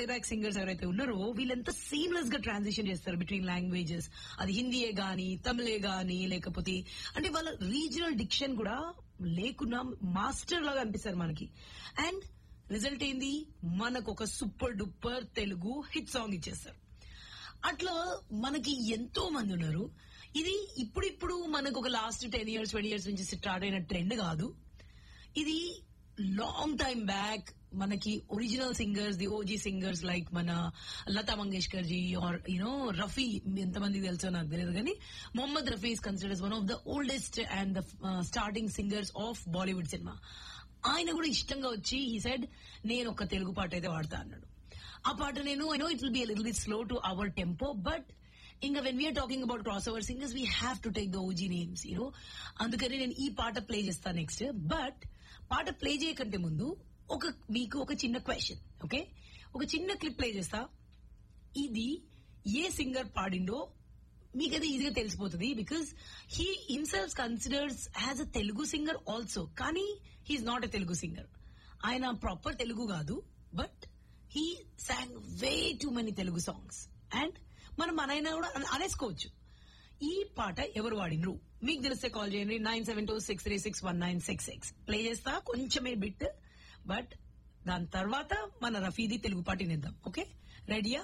playback singers ఎవరైతే ఉన్నారో వీళ్ళంతా సీమ్లెస్ గా ట్రాన్సిషన్ చేస్తారు బిట్వీన్ లాంగ్వేజెస్ అది హిందీయే గానీ తమిళే గానీ లేకపోతే అంటే వాళ్ళ రీజనల్ డిక్షన్ కూడా లేకున్నా మాస్టర్ లాగా అనిపిస్తారు మనకి అండ్ రిజల్ట్ ఏంది మనకు ఒక super duper Telugu hit song ఇచ్చేస్తారు అట్లా మనకి ఎంతో మంది ఉన్నారు ఇది ఇప్పుడిప్పుడు మనకు ఒక last ten years twenty years నుంచి స్టార్ట్ అయిన ట్రెండ్ కాదు ఇది లాంగ్ టైమ్ బ్యాక్ మనకి original singers the OG singers like మన లతా మంగేష్కర్ జీ ఆర్ యునో రఫీ ఎంతమందికి తెలుసో నాకు తెలియదు కానీ Mohammed Rafi is considers one of the oldest and the starting singers of Bollywood cinema ఆయన కూడా ఇష్టంగా వచ్చి ఈ సైడ్ నేను ఒక తెలుగు పాట అయితే వాడతా అన్నాడు ఆ పాట నేను I know it will be little bit slow to our tempo but ఇంకా when we are talking about crossover singers we have to take the OG names you know అందుకని నేను ఈ పాట ప్లే చేస్తాను నెక్స్ట్ బట్ పాట ప్లే చేయకంటే ముందు ఒక మీకు ఒక చిన్న క్వశ్చన్ ఓకే ఒక చిన్న క్లిప్ ప్లే చేస్తా ఇది ఏ సింగర్ పాడిండో మీకైతే ఈజీగా తెలిసిపోతుంది because he himself considers as a Telugu singer also కానీ he is not a Telugu singer ఆయన ప్రాపర్ తెలుగు కాదు but he sang way too many Telugu songs and మనం మనైనా కూడా అన- అనేసుకోవచ్చు ఈ పాట ఎవరు వాడినరు మీకు తెలిస్తే కాల్ చేయండి nine seven two six three six one nine six six play చేస్తా కొంచెమే బిట్ బట్ దాని తర్వాత మన రఫీది తెలుగు పాట వినిద్దాం ఓకే రెడీయా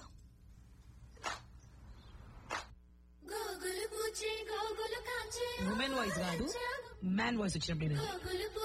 గోగులు పూచే గోగులు కాచే ఉమెన్ వాయిస్ కాదు మ్యాన్ వాయిస్ వచ్చినప్పుడు వినిద్దాం గోగులు